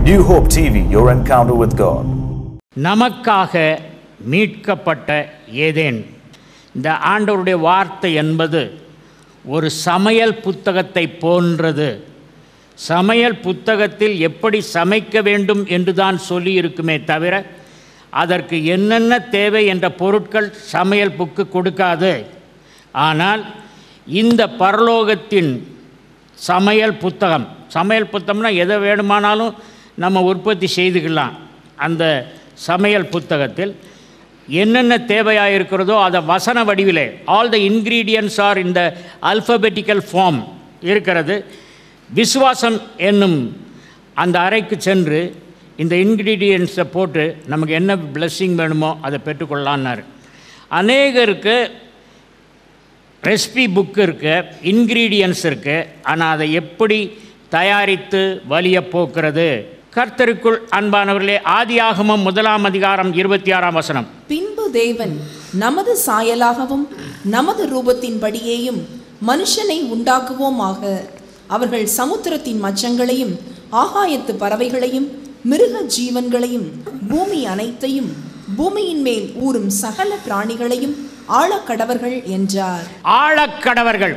New Hope TV, your encounter with God. நமக்காக மீட்கப்பட்ட Eden இந்த ஆண்டவருடைய வார்த்தை என்பது ஒரு சமையல் புத்தகத்தை போன்றது சமையல் புத்தகத்தில் எப்படி சமைக்க வேண்டும் என்று தான் சொல்லி இருக்குமே தவிர அதற்கு என்னென்ன தேவை என்ற பொருட்கள் சமையல் புக்கு கொடுக்காது ஆனால் இந்த பரலோகத்தின் சமையல் புத்தகம் சமையல் புத்தகம்னா எதை வேணுமானாலும் நம்ம உற்பத்தி செய்துக்கலாம் அந்த சமையல் புத்தகத்தில் என்னென்ன தேவையாக இருக்கிறதோ அதை வசன வடிவிலே ஆல் த இன்க்ரீடியன்ஸ் ஆர் இந்த அல்பபெட்டிக்கல் ஃபார்ம் இருக்கிறது விசுவாசம் என்னும் அந்த அறைக்கு சென்று இந்த இன்க்ரீடியன்ஸை போட்டு நமக்கு என்ன blessing வேணுமோ அதை பெற்றுக்கொள்ளலான்னாரு அநேகருக்கு ரெசிபி புக் இருக்கு இன்க்ரீடியன்ஸ் இருக்கு ஆனால் அதை எப்படி தயாரித்து வலிய போக்குறது கர்த்தருக்குள் அன்பானவர்களே ஆதியாகமம் முதலாம் அதிகாரம் இருபத்தி ஆறாம் வசனம் பின்பு தேவன் நமது சாயலாகவும் நமது ரூபத்தின்படியேயும் மனுஷனை உண்டாக்குவோமாக அவர்கள் சமுத்திரத்தின் மச்சங்களையும் ஆகாயத்து பறவைகளையும் மிருக ஜீவன்களையும் பூமி அனைத்தையும் பூமியின் மேல் ஊறும் சகல பிராணிகளையும் ஆழக்கடவர்கள் என்றார் ஆழக்கடவர்கள்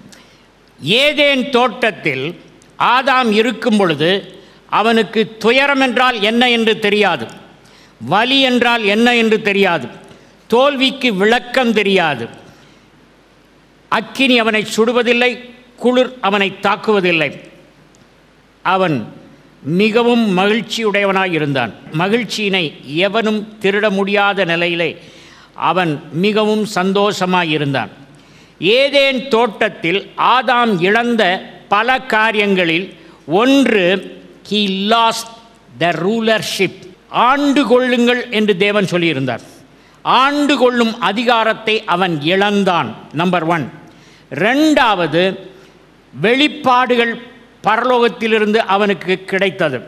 ஏதேன் தோட்டத்தில் ஆதாம் இருக்கும் பொழுது அவனுக்கு துயரம் என்றால் என்ன என்று தெரியாது வலி என்றால் என்ன என்று தெரியாது தோல்விக்கு விளக்கம் தெரியாது அக்கினி அவனை சுடுவதில்லை குளிர் அவனை தாக்குவதில்லை அவன் மிகவும் மகிழ்ச்சியுடையவனாய் இருந்தான் மகிழ்ச்சியினை எவனும் திருட முடியாத நிலையிலே அவன் மிகவும் சந்தோஷமாய் இருந்தான் ஏதேன் தோட்டத்தில் ஆதாம் இழந்த பல காரியங்களில் ஒன்று ஹி லாஸ்ட் த ரூலர்ஷிப் ஆண்டு கொள்ளுங்கள் என்று தேவன் சொல்லியிருந்தார் ஆண்டு கொள்ளும் அதிகாரத்தை அவன் இழந்தான் நம்பர் ஒன் ரெண்டாவது வெளிப்பாடுகள் பரலோகத்திலிருந்து அவனுக்கு கிடைத்தது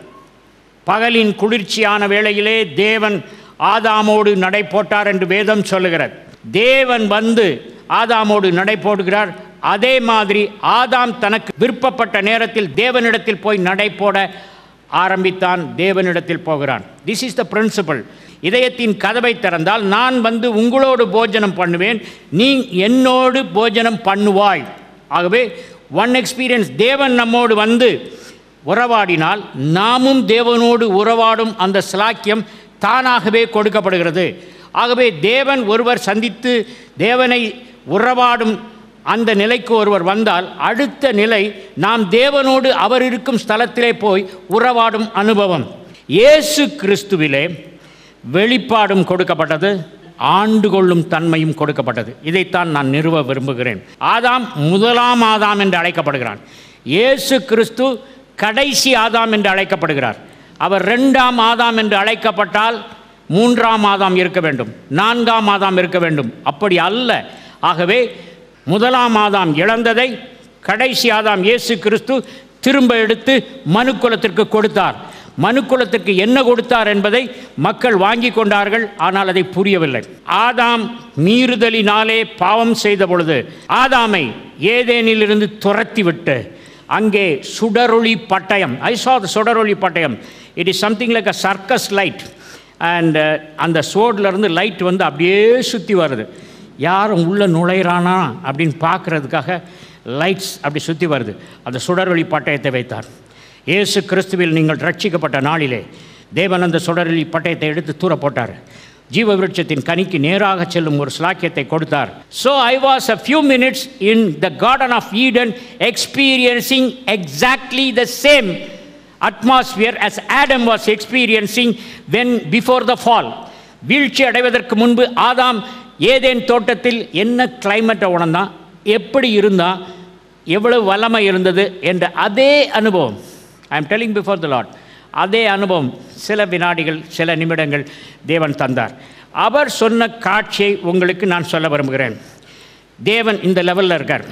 பகலின் குளிர்ச்சியான வேளையிலே தேவன் ஆதாமோடு நடை போட்டார் என்று வேதம் சொல்லுகிறது தேவன் வந்து ஆதாமோடு நடை போடுகிறார் அதே மாதிரி ஆதாம் தனக்கு விருப்பப்பட்ட நேரத்தில் தேவனிடத்தில் போய் நடை போட ஆரம்பித்தான் தேவனிடத்தில் போகிறான் திஸ் இஸ் த பிரின்சிபல் இதயத்தின் கதவை திறந்தால் நான் வந்து உங்களோடு போஜனம் பண்ணுவேன் நீ என்னோடு போஜனம் பண்ணுவாய் ஆகவே ஒன் எக்ஸ்பீரியன்ஸ் தேவன் நம்மோடு வந்து உறவாடினால் நாமும் தேவனோடு உறவாடும் அந்த ஸ்லாக்கியம் தானாகவே கொடுக்கப்படுகிறது ஆகவே தேவன் ஒருவர் சந்தித்து தேவனை உறவாடும் அந்த நிலைக்கு ஒருவர் வந்தால் அடுத்த நிலை நாம் தேவனோடு அவர் இருக்கும் ஸ்தலத்திலே போய் உறவாடும் அனுபவம் இயேசு கிறிஸ்துவிலே வெளிப்பாடும் கொடுக்கப்பட்டது ஆண்டு கொள்ளும் தன்மையும் கொடுக்கப்பட்டது இதைத்தான் நான் நிறுவ விரும்புகிறேன் ஆதாம் முதலாம் ஆதாம் என்று அழைக்கப்படுகிறான் இயேசு கிறிஸ்து கடைசி ஆதாம் என்று அழைக்கப்படுகிறார் அவர் ரெண்டாம் ஆதாம் என்று அழைக்கப்பட்டால் மூன்றாம் ஆதாம் இருக்க வேண்டும் நான்காம் ஆதாம் இருக்க வேண்டும் அப்படி அல்ல ஆகவே முதலாம் ஆதாம் இழந்ததை கடைசி ஆதாம் இயேசு கிறிஸ்து திரும்ப எடுத்து மனுக்குலத்திற்கு கொடுத்தார் மனுக்குலத்திற்கு என்ன கொடுத்தார் என்பதை மக்கள் வாங்கி கொண்டார்கள் ஆனால் அதை புரியவில்லை ஆதாம் மீறுதலினாலே பாவம் செய்த பொழுது ஆதாமை ஏதேனிலிருந்து துரத்தி விட்டு அங்கே சுடரொளி பட்டயம் ஐ saw the சுடரொளி பட்டயம் it is something like a circus light and அந்த சோர்டிலேருந்து லைட் வந்து அப்படியே சுற்றி வருது யாரும் உள்ளே நுழையிறானா அப்படின்னு பார்க்குறதுக்காக லைட்ஸ் அப்படி சுற்றி வருது அந்த சுடரொளி பட்டயத்தை வைத்தார் இயேசு கிறிஸ்துவில் நீங்கள் ரட்சிக்கப்பட்ட நாளிலே தேவன் அந்த சுடரொளி பட்டயத்தை எடுத்து தூர போட்டார் ஜீவ விருட்சத்தின் கனிக்கு நேராக செல்லும் ஒரு ஸ்லாக்கியத்தை கொடுத்தார் so I was a few minutes in the garden of Eden experiencing exactly the same atmosphere as Adam was experiencing when before the fall வீழ்ச்சி அடைவதற்கு முன்பு ஆதாம் ஏதேன் தோட்டத்தில் என்ன கிளைமேட்டை உணர்ந்தான் எப்படி இருந்தான் எவ்வளவு வல்லமை இருந்தது என்ற அதே அனுபவம் I am telling before the lot அதே அனுபவம் சில வினாடிகள் சில நிமிடங்கள் தேவன் தந்தார் அவர் சொன்ன காட்சியை உங்களுக்கு நான் சொல்ல விரும்புகிறேன் தேவன் இந்த லெவலில் இருக்கார்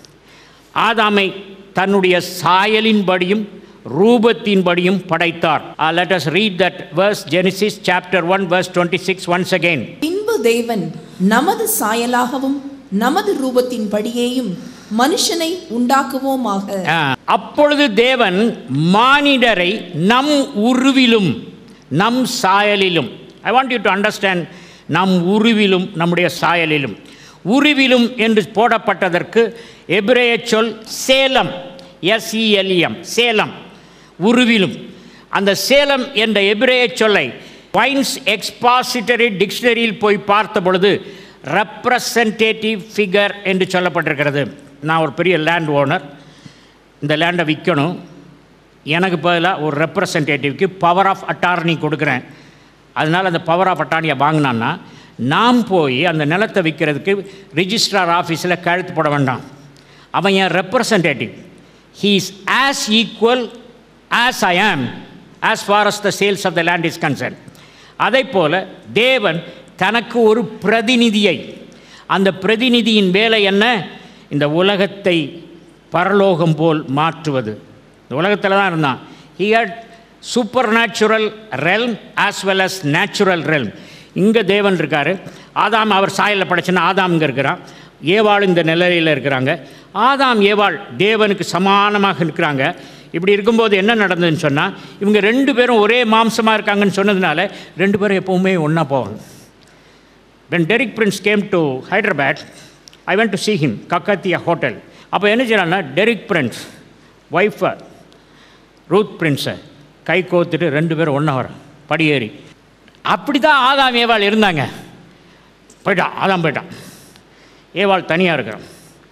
ஆதாமை தன்னுடைய சாயலின்படியும் ரூபத்தின்படியும் படைத்தார் let us read that verse Genesis chapter one verse twenty six once again பின்பு தேவன் நமது சாயலாகவும் நமது ரூபத்தின்படியேயும் மனுஷனை உண்டாக்குவோமாக ஆ, அப்பொழுது தேவன் மானிடரை நம் உருவிலும் நம் சாயலிலும் I want you to understand நம் உருவிலும் நம்முடைய சாயலிலும் உருவிலும் என்று போடப்பட்டதற்கு எபிரேய சொல் சேலம் எஸ்இஎல்இஎம் சேலம் உருவிலும் அந்த சேலம் என்ற எபிரேய சொல்லை வைன்ஸ் எக்ஸ்பாசிட்டரி டிக்ஷனரியில் போய் பார்த்த பொழுது ரெப்ரசன்டேட்டிவ் ஃபிகர் என்று சொல்லப்பட்டிருக்கிறது நான் ஒரு பெரிய லேண்ட் ஓனர் இந்த லேண்டை விற்கணும் எனக்கு பதிலாக ஒரு ரெப்ரசன்டேட்டிவ்க்கு பவர் ஆஃப் அட்டார்னி கொடுக்குறேன் அதனால் அந்த பவர் ஆஃப் அட்டார்னியை வாங்கினான்னா நாம் போய் அந்த நிலத்தை விற்கிறதுக்கு ரிஜிஸ்ட்ரார் ஆஃபீஸில் கழுத்து போட வேண்டாம் அவன் என் representative he is as equal as I am as far as the sales of the land is concern அதை போல தேவன் தனக்கு ஒரு பிரதிநிதியை அந்த பிரதிநிதியின் வேலை என்ன இந்த உலகத்தை பரலோகம் போல் மாற்றுவது இந்த உலகத்தில் தான் இருந்தான் he had supernatural realm as well as natural realm இங்கே தேவன் இருக்கார் ஆதாம் அவர் சாயலில் படைச்சுன்னா ஆதாம் இங்கே இருக்கிறான் ஏவாள் இந்த நிலையில் இருக்கிறாங்க ஆதாம் ஏவாள் தேவனுக்கு சமானமாக இருக்கிறாங்க இப்படி இருக்கும்போது என்ன நடந்ததுன்னு சொன்னால் இவங்க ரெண்டு பேரும் ஒரே மாம்சமாக இருக்காங்கன்னு சொன்னதுனால ரெண்டு பேரும் எப்போவுமே ஒன்றா போவாங்க when Derek Prince came to Hyderabad, I went to see him, Kakatia Hotel. அப்போ என்ன செய்யறாங்கன்னா டெரிக் பிரின்ஸ் ஒய்ஃபை ரூத் பிரின்ஸை கை கோத்துட்டு ரெண்டு பேரும் ஒன்றா வர படியேறி அப்படி தான் ஆதாம் ஏவாள் இருந்தாங்க போயிட்டான் ஆதாம் போயிட்டான் ஏவாள் தனியாக இருக்கிறான்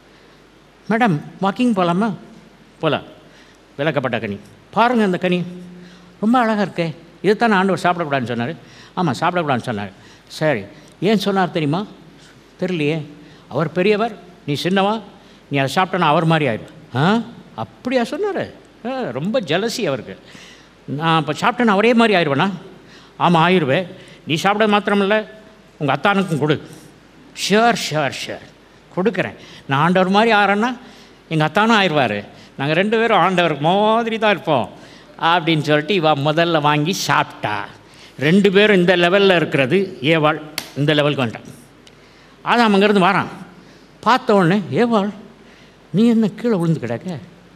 மேடம் வாக்கிங் போகலாமா போகலாம் விளக்கப்பட்ட கனி பாருங்கள் அந்த கனி ரொம்ப அழகாக இருக்கே இதைத்தான் ஆண்டவர் சாப்பிடக்கூடாதுன்னு சொன்னார் ஆமாம் சாப்பிடக்கூடாதுன்னு சொன்னார் சரி ஏன் சொன்னார் தெரியுமா தெரியலையே அவர் பெரியவர் நீ சின்னவா நீ அதை சாப்பிட்டனா அவர் மாதிரி ஆயிடும் ஆ அப்படியா சொன்னார் ஆ, ரொம்ப ஜலசி அவருக்கு நான் இப்போ சாப்பிட்டேன்னா அவரே மாதிரி ஆயிடுவேனா ஆமாம் ஆயிடுவேன் நீ சாப்பிட மாத்திரமில்ல உங்கள் அத்தானுக்கும் கொடு ஷுர் ஷுர் ஷுர் கொடுக்குறேன் நான் ஆண்டவர் மாதிரி ஆறேன்னா எங்கள் அத்தானும் ஆயிடுவார் நாங்கள் ரெண்டு பேரும் ஆண்டவர் மாதிரி தான் இருப்போம் அப்படின்னு சொல்லிட்டு இவ முதல்ல வாங்கி சாப்பிட்டா ரெண்டு பேரும் இந்த லெவலில் இருக்கிறது ஏவாள் இந்த லெவலுக்கு வந்துட்டான் ஆதாம் அங்கேருந்து வரான் பார்த்த உடனே ஏவாள் நீ என்ன கீழே விழுந்து கிடக்க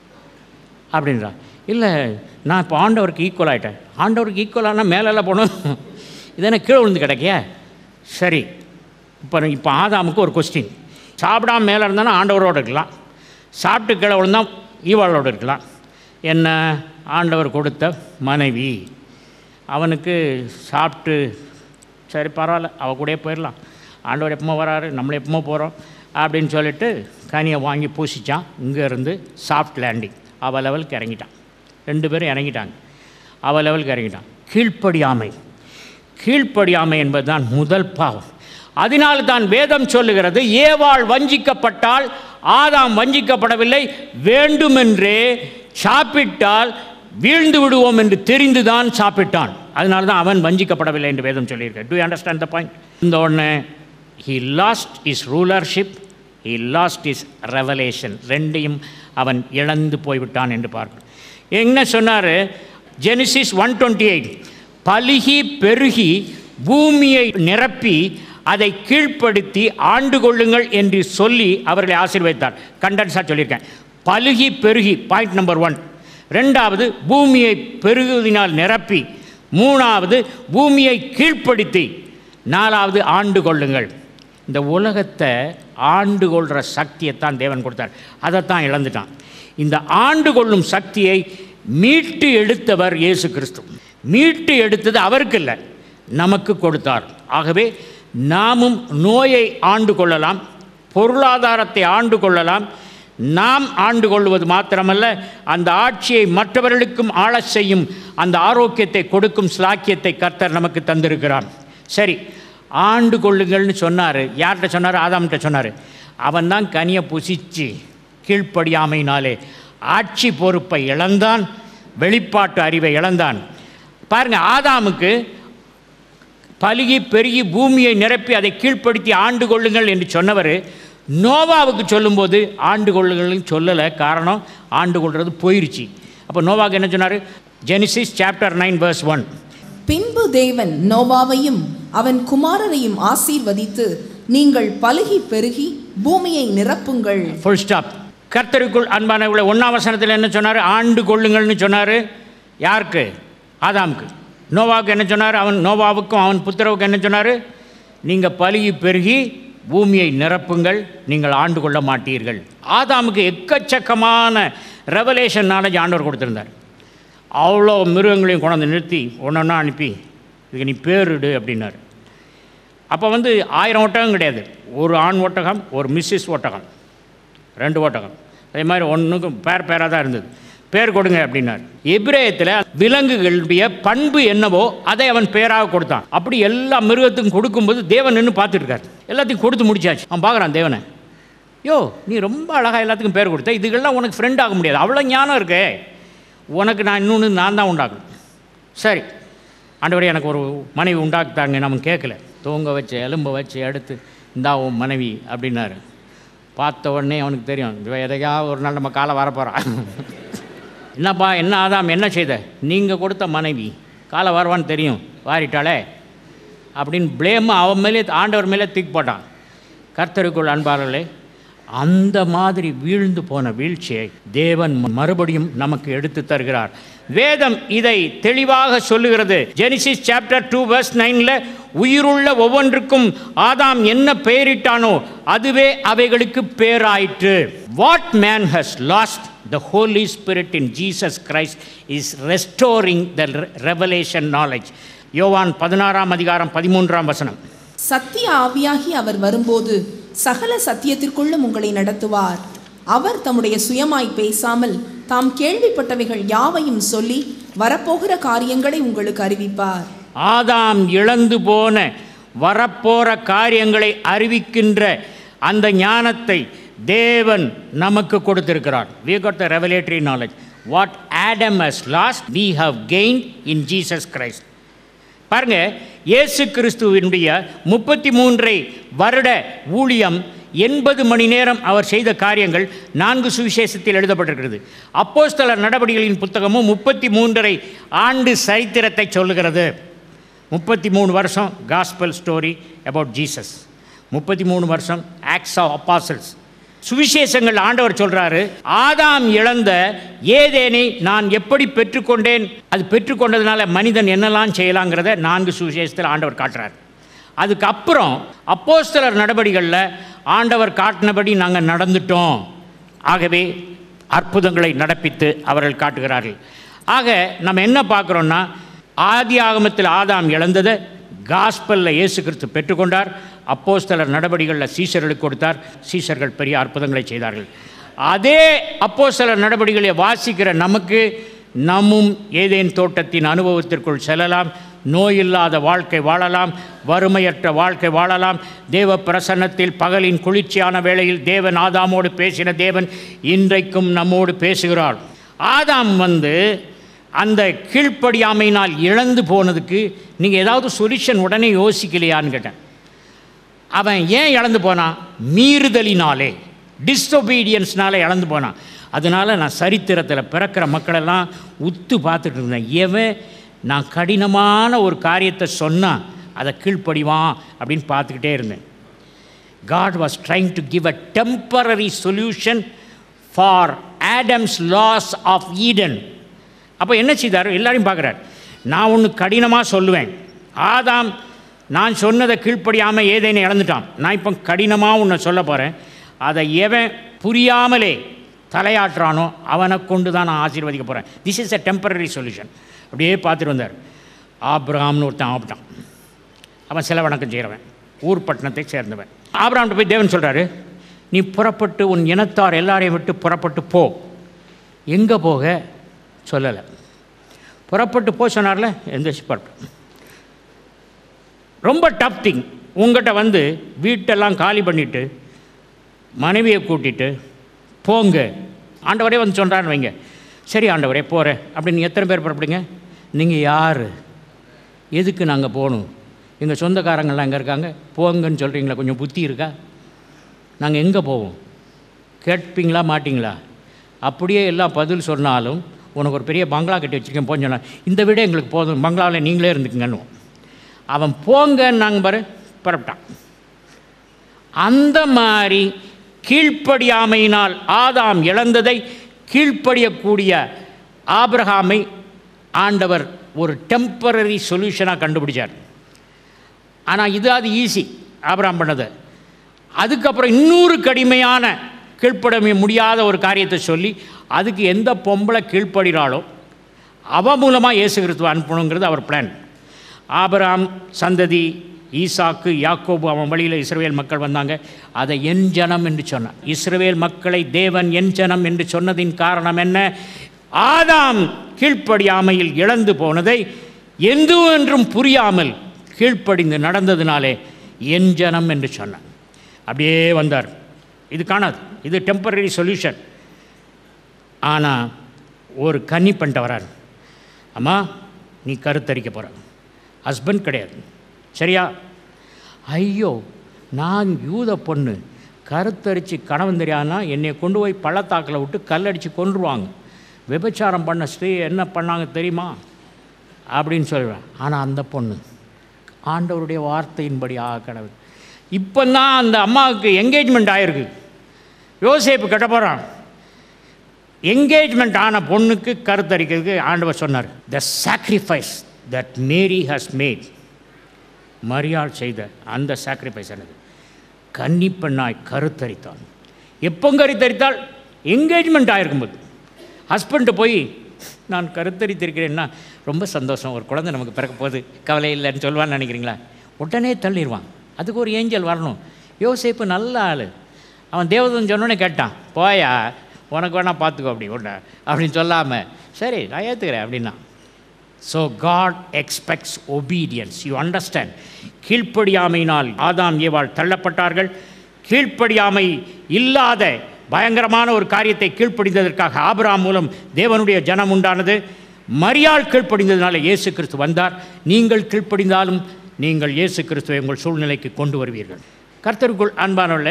அப்படின்றா இல்லை நான் இப்போ ஆண்டவருக்கு ஈக்குவல் ஆகிட்டேன் ஆண்டவருக்கு ஈக்குவலானா மேலெல்லாம் போகணும் இது என்ன கீழே விழுந்து கிடக்கிய சரி இப்போ இப்போ ஆதாமுக்கு ஒரு கொஸ்டின் சாப்பிடாம மேலே இருந்தானா ஆண்டவரோடு இருக்கலாம் சாப்பிட்டு கீழே விழுந்தா ஈவாளோடு இருக்கலாம் என்ன ஆண்டவர் கொடுத்த மனைவி அவனுக்கு சாப்பிட்டு சரி பரவாயில்ல அவ கூடயே போயிடலாம் ஆண்டவர் எப்போ வராரு நம்மள எப்போ போகிறோம் அப்படின்னு சொல்லிட்டு கனியை வாங்கி பூசிச்சான் இங்கே இருந்து சாஃப்ட் லேண்டிங் அவ லெவலுக்கு இறங்கிட்டான் ரெண்டு பேரும் இறங்கிட்டாங்க அவ லெவலுக்கு இறங்கிட்டான் கீழ்ப்படியாமை கீழ்ப்படியாமை என்பதுதான் முதல் பாவம் அதனால் தான் வேதம் சொல்லுகிறது ஏவாள் வஞ்சிக்கப்பட்டால் ஆதாம் வஞ்சிக்கப்படவில்லை வேண்டுமென்றே சாப்பிட்டால் வீழ்ந்து விடுவோம் என்று தெரிந்துதான் சாப்பிட்டான் அதனால தான் அவன் வஞ்சிக்கப்படவில்லை என்று வேதம் சொல்லியிருக்க டு அண்டர்ஸ்டாண்ட் த பாயிண்ட் இந்த உடனே he lost his rulership he lost his revelation ரெண்டையும் அவன் இழந்து போய்விட்டான் என்று பார்க்கணும் என்ன சொன்னார் ஜெனிசிஸ் ஒன் டுவெண்ட்டி எயிட் பலுகி பெருகி பூமியை நிரப்பி அதை கீழ்ப்படுத்தி ஆண்டு கொள்ளுங்கள் என்று சொல்லி அவர்களை ஆசீர்வதித்தார் கண்டன்ஸாக சொல்லியிருக்கேன் பலுகி பெருகி பாயிண்ட் நம்பர் ஒன் ரெண்டாவது பூமியை பெருகுவதினால் நிரப்பி மூணாவது பூமியை கீழ்ப்படுத்தி நாலாவது ஆண்டு கொள்ளுங்கள் இந்த உலகத்தை ஆண்டு கொள்கிற சக்தியைத்தான் தேவன் கொடுத்தார் அதைத்தான் இழந்துட்டான் இந்த ஆண்டு கொள்ளும் சக்தியை மீட்டு எடுத்தவர் இயேசு கிறிஸ்து மீட்டு எடுத்தது அவருக்கு இல்லை நமக்கு கொடுத்தார் ஆகவே நாமும் நோயை ஆண்டு கொள்ளலாம் பொருளாதாரத்தை ஆண்டு கொள்ளலாம் நாம் ஆண்டு கொள்வது மாத்திரமல்ல அந்த ஆட்சியை மற்றவர்களுக்கும் ஆளச் செய்யும் அந்த ஆரோக்கியத்தை கொடுக்கும் ஸ்லாக்கியத்தை கர்த்தர் நமக்கு தந்திருக்கிறான் சரி ஆண்டு கொள்ளுங்கள்னு சொன்னார் யார்கிட்ட சொன்னார் ஆதாம்கிட்ட சொன்னார் அவன் தான் கனியை புசிச்சு கீழ்ப்படியாமையினாலே ஆட்சி பொறுப்பை இழந்தான் வெளிப்பாட்டு அறிவை இழந்தான் பாருங்க ஆதாமுக்கு பலுகி பெருகி பூமியை நிரப்பி அதை கீழ்ப்படுத்தி ஆண்டு கொள்ளுங்கள் என்று சொன்னவர் நோவாவுக்கு சொல்லும்போது ஆண்டு கொள்ளுங்கள்னு சொல்லலை காரணம் ஆண்டு கொள்வது போயிருச்சு அப்போ நோவாவுக்கு என்ன சொன்னார் Genesis chapter nine verse one பின்பு தேவன் நோவாவையும் அவன் குமாரரையும் ஆசீர்வதித்து நீங்கள் பலுகி பெருகி பூமியை நிரப்புங்கள் ஃபுல் ஸ்டாப் கர்த்தருக்குள் அன்பானவர்களை ஒன்றாம் வசனத்தில் என்ன சொன்னார் ஆண்டு கொள்ளுங்கள்னு சொன்னார் யாருக்கு ஆதாமுக்கு நோவாவுக்கு என்ன சொன்னார் அவன் நோவாவுக்கும் அவன் புத்திரவுக்கு என்ன சொன்னார் நீங்கள் பலுகி பெருகி பூமியை நிரப்புங்கள் நீங்கள் ஆண்டு கொள்ள மாட்டீர்கள் ஆதாமுக்கு எக்கச்சக்கமான ரெவலேஷன் நாலேஜ் ஆண்டவர் கொடுத்துருந்தார் அவ்வளோ மிருகங்களையும் கொண்டாந்து நிறுத்தி ஒன்றொன்னா அனுப்பி இதுக்கு நீ பேரிடு அப்படின்னாரு அப்போ வந்து ஆயிரம் ஒட்டகம் கிடையாது ஒரு ஆண் ஒட்டகம் ஒரு மிஸ்ஸஸ் ஒட்டகம் ரெண்டு ஒட்டகம் அதே மாதிரி ஒன்றுக்கும் பேர் பேராக தான் இருந்தது பேர் கொடுங்க அப்படின்னார் எபிரேயத்தில் விலங்குகளுடைய பண்பு என்னவோ அதை அவன் பேராக கொடுத்தான் அப்படி எல்லா மிருகத்துக்கும் கொடுக்கும்போது தேவன் நின்று பார்த்துட்டு இருக்காரு எல்லாத்தையும் கொடுத்து முடிச்சாச்சு அவன் பார்க்குறான் தேவனை யோ நீ ரொம்ப அழகாக எல்லாத்துக்கும் பேர் கொடுத்த இதுக்கெல்லாம் உனக்கு ஃப்ரெண்ட் ஆக முடியாது அவ்வளோ ஞானம் இருக்கே உனக்கு நான் இன்னொன்று நான் தான் உண்டாக்கணும் சரி ஆண்டவரே எனக்கு ஒரு மனைவி உண்டாக்குத்தாங்க நம்ம கேட்கல தூங்க வச்சு எலும்பை வச்சு எடுத்து இந்தா உன் மனைவி அப்படின்னாரு பார்த்த உடனே அவனுக்கு தெரியும் இவன் எதையாவது ஒரு நாள் நம்ம காலை வரப்போகிறான் என்னப்பா என்ன ஆதாம் என்ன செய்த நீங்கள் கொடுத்த மனைவி காலை வருவான்னு தெரியும் வாரிட்டாளே அப்படின்னு ப்ளேம் அவன் மேலே ஆண்டவர் மேலே தூக்கி போட்டான் கர்த்தருக்குள் அன்பார்களே அந்த மாதிரி வீழ்ந்து போன வீழ்ச்சியை தேவன் மறுபடியும் நமக்கு எடுத்து தருகிறார் வேதம் இதை தெளிவாக சொல்லுகிறது ஜெனிசிஸ் சாப்டர் டூ வர்ஸ் நைனில் உயிருள்ள ஒவ்வொன்றுக்கும் ஆதாம் என்ன பெயரிட்டானோ அதுவே அவைகளுக்கு பேராயிற்று what man has lost the Holy Spirit in Jesus Christ is restoring the revelation knowledge யோவான் பதினாறாம் அதிகாரம் பதிமூன்றாம் வசனம் சத்திய ஆவியாகி அவர் வரும்போது சகல சத்தியத்திற்குள்ளும் உங்களை நடத்துவார் அவர் தம்முடைய சுயமாய் பேசாமல் தாம் கேள்விப்பட்டவைகள் யாவையும் சொல்லி வரப்போகிற காரியங்களை உங்களுக்கு அறிவிப்பார் ஆதாம் இழந்து போன வரப்போற காரியங்களை அறிவிக்கின்ற அந்த ஞானத்தை தேவன் நமக்கு கொடுத்திருக்கிறார் we got the revelatory knowledge what adam has lost we have gained in jesus christ பாருங்க இயேசு கிறிஸ்துவினுடைய முப்பத்தி மூன்றை வருட ஊழியம் எண்பது மணி நேரம் அவர் செய்த காரியங்கள் நான்கு சுவிசேஷத்தில் எழுதப்பட்டிருக்கிறது அப்போஸ்தலர் நடவடிக்கைகளின் புத்தகமும் முப்பத்தி மூன்றரை ஆண்டு சரித்திரத்தை சொல்லுகிறது முப்பத்தி மூணு வருஷம் காஸ்பல் ஸ்டோரி அபவுட் ஜீசஸ் முப்பத்தி மூணு வருஷம் ஆக்ஸ் ஆஃப் அப்பாசல்ஸ் சுவிசேஷங்கள் ஆண்டவர் சொல்றாரு ஆதாம் இழந்த ஏதேனை நான் எப்படி பெற்றுக்கொண்டேன் அது பெற்றுக்கொண்டதுனால மனிதன் என்னெல்லாம் செய்யலாங்கிறத நான்கு சுவிசேஷத்தில் ஆண்டவர் காட்டுறார் அதுக்கப்புறம் அப்போஸ்தலர் நடவடிக்கைகளில் ஆண்டவர் காட்டினபடி நாங்கள் நடந்துட்டோம் ஆகவே அற்புதங்களை நடப்பித்து அவர்கள் காட்டுகிறார்கள் ஆக நம்ம என்ன பார்க்குறோன்னா ஆதி ஆகமத்தில் ஆதாம் இழந்ததை காஸ்பலில் இயேசு கிறிஸ்து பெற்றுக்கொண்டார் அப்போஸ்தலர் நடவடிக்கைகளில் சீசர்களுக்கு கொடுத்தார் சீசர்கள் பெரிய அற்புதங்களை செய்தார்கள் அதே அப்போஸ்தலர் நடவடிக்கைகளை வாசிக்கிற நமக்கு நம்மும் ஏதேன் தோட்டத்தின் அனுபவத்திற்குள் செல்லலாம் நோயில்லாத வாழ்க்கை வாழலாம் வறுமையற்ற வாழ்க்கை வாழலாம் தேவ பிரசன்னத்தில் பகலின் குளிர்ச்சியான வேளையில் தேவன் ஆதாமோடு பேசின தேவன் இன்றைக்கும் நம்மோடு பேசுகிறார் ஆதாம் வந்து அந்த கீழ்ப்படியாமையினால் இழந்து போனதுக்கு நீங்கள் ஏதாவது சொல்யூஷன் உடனே யோசிக்கலையான்னு கேட்டேன் அவன் ஏன் இழந்து போனான் மீறுதலினாலே டிஸ்ஒபீடியன்ஸ்னால இழந்து போனான் அதனால் நான் சரித்திரத்தில் பிறக்கிற மக்களெல்லாம் உத்து பார்த்துட்டு இருந்தேன் எவன் நான் கடினமான ஒரு காரியத்தை சொன்னால் அதை கீழ்ப்படிவான் அப்படின்னு பார்த்துக்கிட்டே இருந்தேன் God was trying to give a temporary solution for Adam's loss of Eden. அப்போ என்ன செய்தார் எல்லாரையும் பார்க்குறார் நான் ஒன்று கடினமாக சொல்லுவேன் ஆதாம் நான் சொன்னதை கீழ்ப்படியாமல் ஏதேன்னு இழந்துட்டான் நான் இப்போ கடினமாக உன்னை சொல்ல போகிறேன் அதை எவன் புரியாமலே தலையாட்டுறானோ அவனை கொண்டு தான் நான் ஆசீர்வதிக்க போகிறேன் this is a temporary solution அப்படியே பார்த்துட்டு வந்தார் ஆப்ரஹாம்னு ஒருத்தன் ஆப்பிட்டான் அவன் சில வணக்கம் செய்கிறவன் ஊர் பட்டணத்தை சேர்ந்தவன் ஆபிரகாம்கிட்ட போய் தேவன் சொல்கிறாரு நீ புறப்பட்டு உன் இனத்தார் எல்லாரையும் விட்டு புறப்பட்டு போ எங்கே போக சொல்லலை புறப்பட்டு போ சொன்னார்ல எந்திரிச்சு புறப்பட்டு ரொம்ப டஃப் திங் உங்கள்கிட்ட வந்து வீட்டெல்லாம் காலி பண்ணிவிட்டு மனைவியை கூட்டிட்டு போங்க ஆண்டவரே வந்து சொல்கிறான்னு வைங்க சரி ஆண்டவரே போகிறேன் அப்படின்னு எத்தனை பேர் புறப்படுங்க நீங்கள் யார் எதுக்கு நாங்கள் போகணும் எங்கள் சொந்தக்காரங்கள்லாம் எங்கே இருக்காங்க போங்கன்னு சொல்கிறீங்களா கொஞ்சம் புத்தி இருக்கா நாங்கள் எங்கே போவோம் கேட்பீங்களா மாட்டிங்களா அப்படியே எல்லாம் பதில் சொன்னாலும் உனக்கு ஒரு பெரிய பங்களா கட்டி வச்சுருக்கேன் போன்னு சொன்னா இந்த விட எங்களுக்கு போதும் பங்களாவில் நீங்களே இருந்துக்குங்கன்னு அவன் போங்கன்னு நாங்கள் பாரு புறப்பட்டான் அந்த மாதிரி கீழ்ப்படியாமையினால் ஆதாம் இழந்ததை கீழ்ப்படியக்கூடிய ஆபிரகாமை ஆண்டவர் ஒரு டெம்பரரி சொல்யூஷனாக கண்டுபிடிச்சார் ஆனால் இது அது ஈஸி ஆபிரகாம் பண்ணது அதுக்கப்புறம் இன்னொரு கடுமையான கீழ்ப்பட முடியாத ஒரு காரியத்தை சொல்லி அதுக்கு எந்த பொம்பளை கீழ்ப்படுகிறாளோ அவ மூலமாக இயேசு கிறிஸ்துவ அனுப்பணுங்கிறது அவர் பிளான் ஆபிரகாம் சந்ததி ஈசாக்கு யாக்கோபு அவன் வழியில் இஸ்ரவேல் மக்கள் வந்தாங்க அதை என் ஜனம் என்று சொன்னான் இஸ்ரவேல் மக்களை தேவன் என் ஜனம் என்று சொன்னதின் காரணம் என்ன ஆதாம் கீழ்ப்படியாமையில் இழந்து போனதை எந்து என்றும் புரியாமல் கீழ்ப்படிந்து நடந்ததினாலே என் ஜனம் என்று சொன்னான் அப்படியே வந்தார் இது காணாது இது டெம்பரரி சொல்யூஷன் ஆனால் ஒரு கன்னி பண்ணிட்ட வரார் அம்மா நீ கருத்தரிக்க போகிற ஹஸ்பண்ட் கிடையாது சரியா ஐயோ நான் யூத பொண்ணு கருத்தரித்து கணவன் தெரியாதுன்னா என்னை கொண்டு போய் பள்ளத்தாக்கில் விட்டு கல்லடித்து கொன்றுவாங்க விபச்சாரம் பண்ண ஸ்ரீ என்ன பண்ணாங்க தெரியுமா அப்படின்னு சொல்லுவேன் ஆனால் அந்த பொண்ணு ஆண்டவருடைய வார்த்தையின்படி ஆ கடவுள் இப்போ தான் அந்த அம்மாவுக்கு என்கேஜ்மெண்ட் ஆகிருக்கு யோசேப்பு கட்ட போகிறான் என்கேஜ்மெண்ட் ஆன பொண்ணுக்கு கருத்தரிக்கிறதுக்கு ஆண்டவர் சொன்னார் the sacrifice that Mary has made மரியாள் செய்த அந்த சாக்ரிஃபைஸ் என்னது கன்னிப்பெண்ணாய் கருத்தரித்தான் எப்போ கருத்தரித்தால் என்கேஜ்மெண்ட் ஆகிருக்கும்போது ஹஸ்பண்டு போய் நான் கருத்தரித்திருக்கிறேன்னா ரொம்ப சந்தோஷம் ஒரு குழந்தை நமக்கு பிறக்க போகுது கவலை இல்லைன்னு சொல்லுவான்னு நினைக்கிறீங்களா உடனே தள்ளிடுவான் அதுக்கு ஒரு ஏஞ்சல் வரணும் யோசேப்பு நல்ல ஆள் அவன் தேவதன் சொன்னோன்னே கேட்டான் போயா உனக்கு வேணா பார்த்துக்கோ அப்படி உன்னை அப்படின்னு சொல்லாமல் சரி நான் ஏற்றுக்கிறேன் அப்படின்னா so God expects obedience you understand கீழ்ப்படியாமையினால் ஆதாம் ஏவாள் தள்ளப்பட்டார்கள் கீழ்ப்படியாமை இல்லாத பயங்கரமான ஒரு காரியத்தை கீழ்ப்படிந்ததற்காக ஆபிரகாம் மூலம் தேவனுடைய ஜனம் உண்டானது மரியாள் கீழ்ப்படிந்ததுனால இயேசு கிறிஸ்து வந்தார் நீங்கள் கீழ்ப்படிந்தாலும் நீங்கள் இயேசு கிறிஸ்துவை உங்கள் சூழ்நிலைக்கு கொண்டு வருவீர்கள் கர்த்தருக்குள் அன்பானவர்களே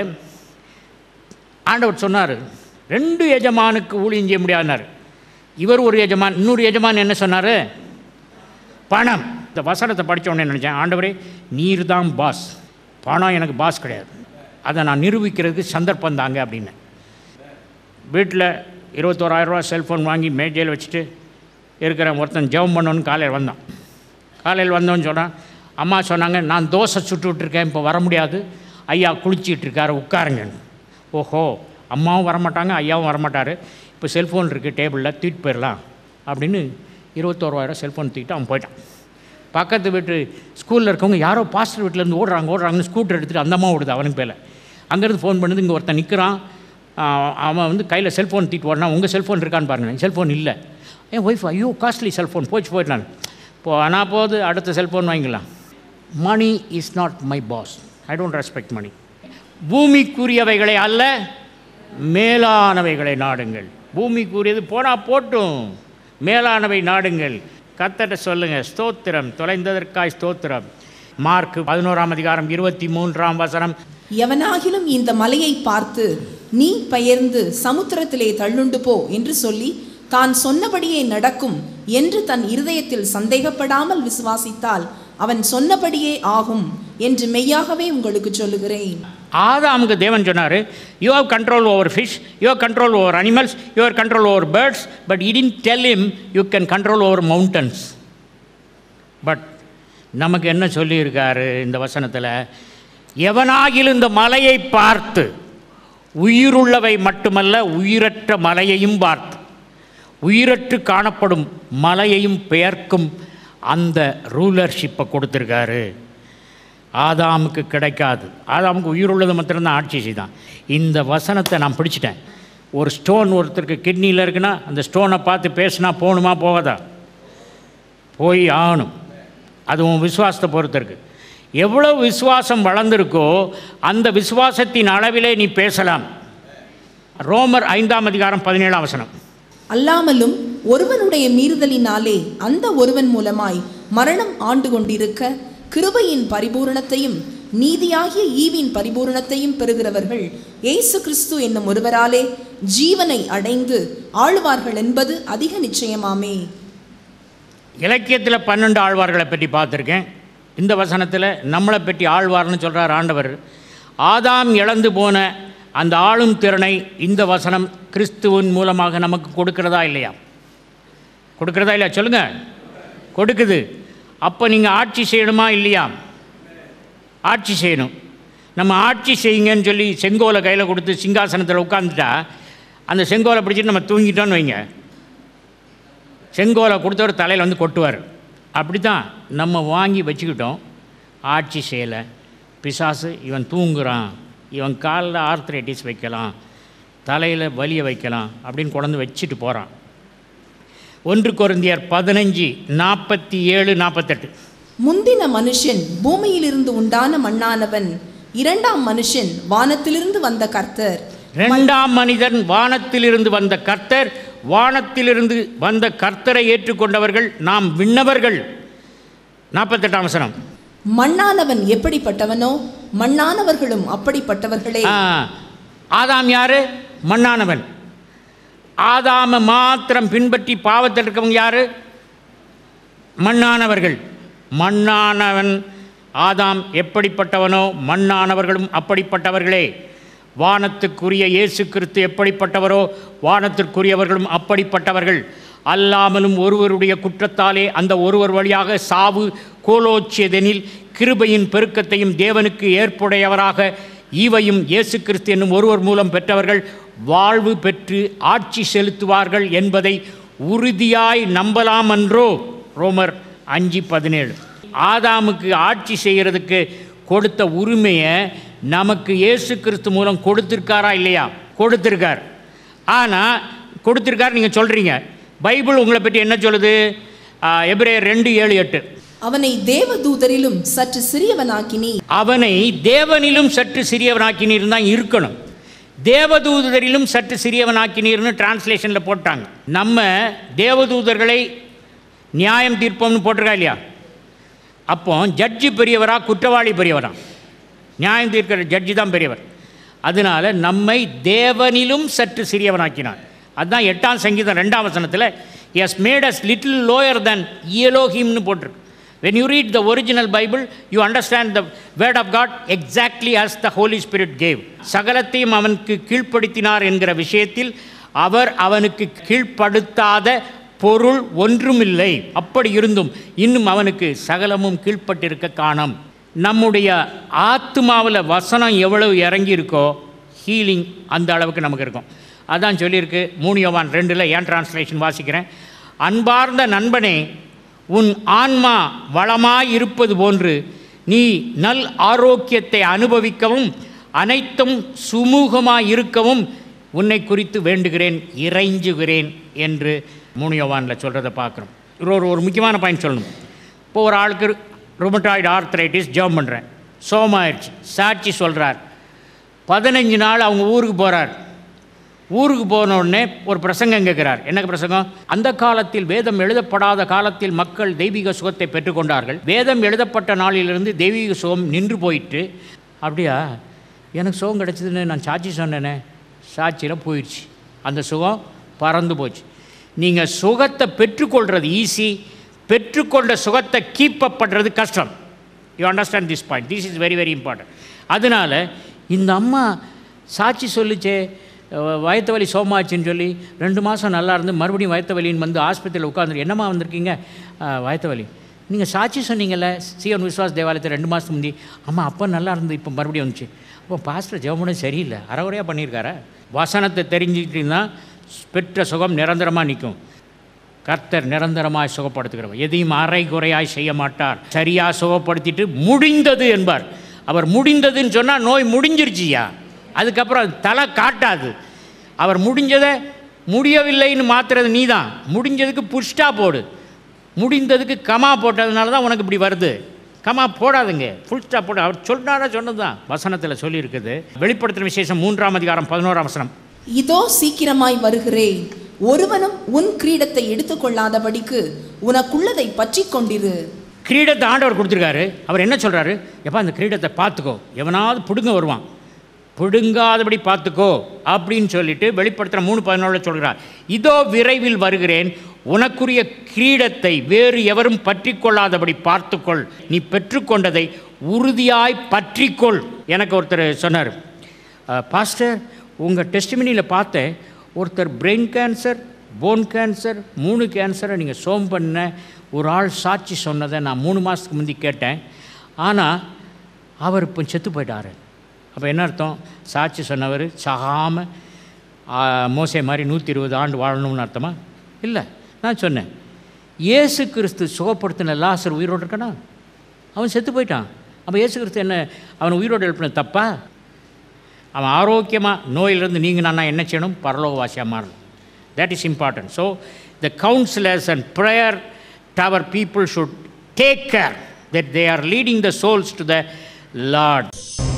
ஆண்டவர் சொன்னார் ரெண்டு எஜமானுக்கு ஊழியம் செய்ய முடியாதுனார் இவர் ஒரு எஜமான் இன்னொரு எஜமான் என்ன சொன்னார் பணம் இந்த வசனத்தை படிச்ச உடனே நினச்சேன் ஆண்டவரே நீர் தான் பாஸ் பணம் எனக்கு பாஸ் கிடையாது அதை நான் நிரூபிக்கிறதுக்கு சந்தர்ப்பம் தாங்க அப்படின்னு வீட்டில் இருபத்தோராயிரரூவா செல்ஃபோன் வாங்கி மேஜையில் வச்சுட்டு இருக்கிற ஒருத்தன் ஜெபம் பண்ணணுன்னு காலையில் வந்தான் காலையில் வந்தோன்னு சொன்னான் அம்மா சொன்னாங்க நான் தோசை சுட்டுட்ருக்கேன் இப்போ வர முடியாது ஐயா குளிச்சிட்டு இருக்காரு உட்காருங்கன்னு ஓஹோ அம்மாவும் வரமாட்டாங்க ஐயாவும் வரமாட்டார் இப்போ செல்ஃபோன் இருக்குது டேபிளில் தூக்கிட்டு போயிடலாம் அப்படின்னு இருபத்தோருவாயிரம் செல்ஃபோன் தூக்கிட்டு அவன் போயிட்டான் பக்கத்து வீட்டு ஸ்கூலில் இருக்கவங்க யாரோ பாஸ்டர் வீட்டிலேருந்து ஓடுறாங்க ஓடுறாங்கன்னு ஸ்கூட்டர் எடுத்துகிட்டு அந்த அம்மா ஓடுது அவனுக்கு பேரில் அங்கேருந்து ஃபோன் பண்ணுது இங்கே ஒருத்தன் நிற்கிறான் அவன் வந்து கையில் செல்ஃபோன் தூக்கிட்டு ஓடினா உங்கள் செல்ஃபோன் இருக்கான்னு பாருங்கள் செல்ஃபோன் இல்லை என் ஒய்ஃப் ஐயோ காஸ்ட்லி செல்ஃபோன் போச்சு போயிட்டான் இப்போ ஆனால் போது அடுத்த செல்ஃபோன் வாங்கிக்கலாம் money is not my boss I don't respect money பூமிக்குரியவைகளை அல்ல மேலானவைகளை நாடுங்கள் பூமிக்குரியது போனால் போட்டும் மேலானவை நாடுங்கள் கத்தட்ட சொல்லுங்க ஸ்தோத்திரம் தொலைந்ததற்காய் ஸ்தோத்திரம் மார்க் பதினோராம் அதிகாரம் இருபத்தி மூன்றாம் வசனம் எவனாகிலும் இந்த மலையை பார்த்து நீ பெயர்ந்து சமுத்திரத்திலே தள்ளுண்டு போ என்று சொல்லி தான் சொன்னபடியே நடக்கும் என்று தன் இருதயத்தில் சந்தேகப்படாமல் விசுவாசித்தால் அவன் சொன்னபடியே ஆகும் என்று மெய்யாகவே உங்களுக்கு சொல்லுகிறேன் ஆதாமுக்கு தேவன் சொன்னார் you have control over fish you have control over animals you have control over birds but didn't tell him you can control over mountains but நமக்கு என்ன சொல்லியிருக்காரு இந்த வசனத்தில் எவனாகிலும் இந்த மலையை பார்த்து உயிருள்ளவை மட்டுமல்ல உயிரற்ற மலையையும் பார்த்து உயிரற்று காணப்படும் மலையையும் பெயர்க்கும் அந்த ரூலர்ஷிப்பை கொடுத்துருக்காரு ஆதாமுக்கு கிடைக்காது ஆதாமுக்கு உயிருள்ளது மாத்திரம்தான் ஆட்சி செய்தான் இந்த வசனத்தை நான் பிடிச்சிட்டேன் ஒரு ஸ்டோன் ஒருத்தருக்கு கிட்னியில் இருக்குன்னா அந்த ஸ்டோனை பார்த்து பேசினா போகணுமா போகாதா போய் ஆகணும் அது உன் விசுவாசத்தை பொறுத்து இருக்கு எவ்வளோ விசுவாசம் வளர்ந்துருக்கோ அந்த விசுவாசத்தின் அளவிலே நீ பேசலாம் ரோமர் ஐந்தாம் அதிகாரம் பதினேழாம் வசனம் அல்லாமலும் ஒருவனுடைய மீறுதலினாலே அந்த ஒருவன் மூலமாய் மரணம் ஆண்டு கொண்டிருக்க கிருபையின் பரிபூரணத்தையும் நீதியாகிய ஈவின் பரிபூரணத்தையும் பெறுகிறவர்கள் இயேசு கிறிஸ்து என்னும் ஒருவராலே ஜீவனை அடைந்து ஆளுவார்கள் என்பது அதிக நிச்சயமாமே இலக்கியத்தில் பன்னெண்டு ஆழ்வார்களை பற்றி பார்த்துருக்கேன் இந்த வசனத்தில் நம்மளை பற்றி ஆழ்வார்னு சொல்கிறார் ஆண்டவர் ஆதாம் இழந்து போன அந்த ஆளும் திறனை இந்த வசனம் கிறிஸ்துவின் மூலமாக நமக்கு கொடுக்கிறதா இல்லையா கொடுக்கிறதா இல்லையா சொல்லுங்க கொடுக்குது அப்போ நீங்கள் ஆட்சி செய்யணுமா இல்லையா ஆட்சி செய்யணும் நம்ம ஆட்சி செய்யுங்கன்னு சொல்லி செங்கோலை கையில் கொடுத்து சிங்காசனத்தில் உட்காந்துட்டா அந்த செங்கோலை பிடிச்சிட்டு நம்ம தூங்கிட்டோன்னு வைங்க செங்கோலை கொடுத்தவர் தலையில் வந்து கொட்டுவார் அப்படி தான் நம்ம வாங்கி வச்சுக்கிட்டோம் ஆட்சி செய்யலை பிசாசு இவன் தூங்குறான் இவன் காலில் ஆர்த்ரைட்டிஸ் வைக்கலாம் தலையில் வலியை வைக்கலாம் அப்படின்னு கொண்டு வச்சுட்டு போகிறான் ஒன்று கொரிந்தியர் பதினஞ்சு நாற்பத்தி ஏழு நாற்பத்தெட்டு முந்தின மனுஷன் பூமியிலிருந்து உண்டான மண்ணானவன் இரண்டாம் மனுஷன் வானத்திலிருந்து வந்த கர்த்தர் இரண்டாம் மனிதன் வானத்திலிருந்து வந்த கர்த்தர் வானத்திலிருந்து வந்த கர்த்தரை ஏற்றுக்கொண்டவர்கள் நாம் விண்ணவர்கள் நாற்பத்தெட்டாம் வசனம் மண்ணானவன் எப்படிப்பட்டவனோ மண்ணானவர்களும் அப்படிப்பட்டவர்களே ஆ, ஆதாம் யாரு மண்ணானவன் ஆதாம மாத்திரம் பின்பற்றி பாவத்தில் இருக்கவங்க யாரு மண்ணானவர்கள் மண்ணானவன் ஆதாம் எப்படிப்பட்டவனோ மண்ணானவர்களும் அப்படிப்பட்டவர்களே வானத்துக்குரிய இயேசு கிறிஸ்து எப்படிப்பட்டவரோ வானத்திற்குரியவர்களும் அப்படிப்பட்டவர்கள் அல்லாமலும் ஒருவருடைய குற்றத்தாலே அந்த ஒருவர் வழியாக சாவு கோலோச்சியதெனில் கிருபையின் பெருக்கத்தையும் தேவனுக்கு ஏற்புடையவராக ஈவையும் இயேசு கிறிஸ்து என்னும் ஒருவர் மூலம் பெற்றவர்கள் வாழ்வு பெற்று ஆட்சி செலுத்துவார்கள் என்பதை உறுதியாய் நம்பலாமன்றோ ரோமர் அஞ்சு பதினேழு ஆதாமுக்கு ஆட்சி செய்கிறதுக்கு கொடுத்த உரிமையை நமக்கு இயேசு கிறிஸ்து மூலம் கொடுத்திருக்காரா இல்லையா கொடுத்திருக்கார் ஆனால் கொடுத்திருக்கார் நீங்கள் சொல்கிறீங்க பைபிள் உங்களை பற்றி என்ன சொல்லுது ஆ, எபிரேயர் ரெண்டு ஏழு எட்டு அவனை தேவதூதரிலும் சற்று சிறியவனாக்கினி அவனை தேவனிலும் சற்று சிறியவனாக்கினீர் தான் இருக்கணும் தேவதூதரிலும் சற்று சிறியவனாக்கினீர்னு டிரான்ஸ்லேஷனில் போட்டாங்க நம்ம தேவதூதர்களை நியாயம் தீர்ப்போம்னு போட்டிருக்கா இல்லையா அப்போ ஜட்ஜி பெரியவரா குற்றவாளி பெரியவரா நியாயம் தீர்க்கிற ஜட்ஜி தான் பெரியவர் அதனால நம்மை தேவனிலும் சற்று சிறியவனாக்கினார் அதுதான் எட்டாம் சங்கீதம் ரெண்டாம் வசனத்தில் he's made us little lower than இயலோஹிம்னு போட்டிருக்கு when you read the original bible you understand the word of god exactly as the holy spirit gave சகலத்தையும் அவனுக்கு கீழ்ப்படுத்தினார் என்கிற விஷயத்தில் அவர் அவனுக்கு கீழ்ப்படுத்தாத பொருள் ஒன்றுமில்லை அப்படி இருந்தும் இன்னும் அவனுக்கு சகலமும் கீழ்ப்பட்டிருக்க காணோம் நம்முடைய ஆத்மாவில் வசனம் எவ்வளவு இறங்கி இருக்கோ ஹீலிங் அந்த அளவுக்கு நமக்கு இருக்கும் அதான் சொல்லியிருக்கு மூணு யோவான் ரெண்டில் ஏன் டிரான்ஸ்லேஷன் வாசிக்கிறேன் அன்பார்ந்த நண்பனே உன் ஆன்மா வளமாய் இருப்பது போன்று நீ நல் ஆரோக்கியத்தை அனுபவிக்கவும் அனைத்தும் சுமூகமாய் இருக்கவும் உன்னை குறித்து வேண்டுகிறேன் இறைஞ்சுகிறேன் என்று மூணு யோவானில் சொல்கிறத பார்க்குறோம் ஒரு ஒரு ஒரு முக்கியமான பாயிண்ட் சொல்லணும் இப்போ ஒரு ஆளுக்கு ருமட்டாய்டு ஆர்த்ரைட்டிஸ் ஜெபம் பண்ணுறேன் சோமாயிடுச்சு சாட்சி சொல்கிறார் பதினஞ்சு நாள் அவங்க ஊருக்கு போகிறார் ஊருக்கு போன உடனே ஒரு பிரசங்கம் கேட்கிறார் என்ன பிரசங்கம் அந்த காலத்தில் வேதம் எழுதப்படாத காலத்தில் மக்கள் தெய்வீக சுகத்தை பெற்றுக்கொண்டார்கள் வேதம் எழுதப்பட்ட நாளிலிருந்து தெய்வீக சுகம் நின்று போயிட்டு அப்படியா எனக்கு சுகம் கிடைச்சதுன்னு நான் சாட்சி சொன்னேனே சாட்சியில் போயிடுச்சு அந்த சுகம் பறந்து போச்சு நீங்கள் சுகத்தை பெற்றுக்கொள்கிறது ஈஸி பெற்றுக்கொண்ட சுகத்தை கீப் அப் பண்ணுறது கஷ்டம் you understand this point this is very very important அதனால இந்த அம்மா சாட்சி சொல்லிச்சே அஹ், வயத்து வலி சோமாச்சுன்னு சொல்லி ரெண்டு மாதம் நல்லா இருந்து மறுபடியும் வயத்து வலின்னு வந்து ஆஸ்பத்திரியில் உட்காந்து என்னம்மா வந்திருக்கீங்க அஹ், வயத்து வலி நீங்கள் சாட்சி சொன்னீங்கல்ல சிவன் விஸ்வாஸ் தேவாலயத்தில் ரெண்டு மாதத்துக்கு முந்தி அம்மா அப்போ நல்லா இருந்து இப்போ மறுபடியும் வந்துச்சு அப்போ பாஸ்டர் ஜெவமனும் சரியில்லை அறகுறையாக பண்ணியிருக்காரா வசனத்தை தெரிஞ்சுக்கிட்டீங்கன்னா பெற்ற சுகம் நிரந்தரமாக நிற்கும் கர்த்தர் நிரந்தரமாய் சுகப்படுத்துகிறவர் எதையும் அரை குறையாய் செய்ய மாட்டார் சரியாக சுகப்படுத்திட்டு முடிந்தது என்பார் அவர் முடிந்ததுன்னு சொன்னால் நோய் முடிஞ்சிருச்சியா அதுக்கப்புறம் அது தலை காட்டாது அவர் முடிஞ்சதை முடியவில்லைன்னு மாத்துறது நீ தான் முடிஞ்சதுக்கு புஷ்டா போடு முடிந்ததுக்கு கமா போட்டதுனால தான் உனக்கு இப்படி வருது கமா போடாதுங்க ஃபுல் ஸ்டாப் போடு அவர் சொன்னாரா சொன்னது தான் வசனத்தில் சொல்லியிருக்குது வெளிப்படுத்துகிற விசேஷம் மூன்றாம் அதிகாரம் பதினோராம் வசனம் இதோ சீக்கிரமாய் வருகிறேன் ஒருவனும் உன் கிரீடத்தை எடுத்துக்கொள்ளாதபடிக்கு உனக்குள்ளதை பற்றிக் கொண்டிரு கிரீடத்தை ஆண்டவர் கொடுத்துருக்காரு அவர் என்ன சொல்கிறாரு எப்பா அந்த கிரீடத்தை பார்த்துக்கோ எவனாவது பிடுங்க வருவான் பிடுங்காதபடி பார்த்துக்கோ அப்படின்னு சொல்லிட்டு வெளிப்படுத்துகிற மூணு பதினோட சொல்கிறார் இதோ விரைவில் வருகிறேன் உனக்குரிய கிரீடத்தை வேறு எவரும் பற்றி கொள்ளாதபடி பார்த்துக்கொள் நீ பெற்றுக்கொண்டதை உறுதியாய் பற்றிக்கொள் எனக்கு ஒருத்தர் சொன்னார் பாஸ்டர் உங்கள் டெஸ்டிமனியில் பார்த்தேன் ஒருத்தர் பிரெயின் கேன்சர் போன் கேன்சர் மூணு கேன்சரை நீங்கள் சோம் பண்ண ஒரு ஆள் சாட்சி சொன்னதை நான் மூணு மாதத்துக்கு முந்தி கேட்டேன் ஆனால் அவர் இப்போ செத்து போயிட்டாரு அப்போ என்ன அர்த்தம் சாட்சி சொன்னவர் சாகாமல் மோசே மாதிரி நூற்றி இருபது ஆண்டு வாழணும்னு அர்த்தமா இல்லை நான் சொன்னேன் இயேசு கிறிஸ்து சுகப்படுத்தின லாசர் உயிரோடு இருக்கானா அவன் செத்து போயிட்டான் அப்போ இயேசு கிறிஸ்து என்ன அவனை உயிரோடு எழுப்பின தப்பா அவன் ஆரோக்கியமாக நோயிலிருந்து நீங்கினான்னா என்ன செய்யணும் பரலோகவாசியாக மாறணும் that is important so the counsellors and prayer tower people should take care that they are leading the souls to the Lord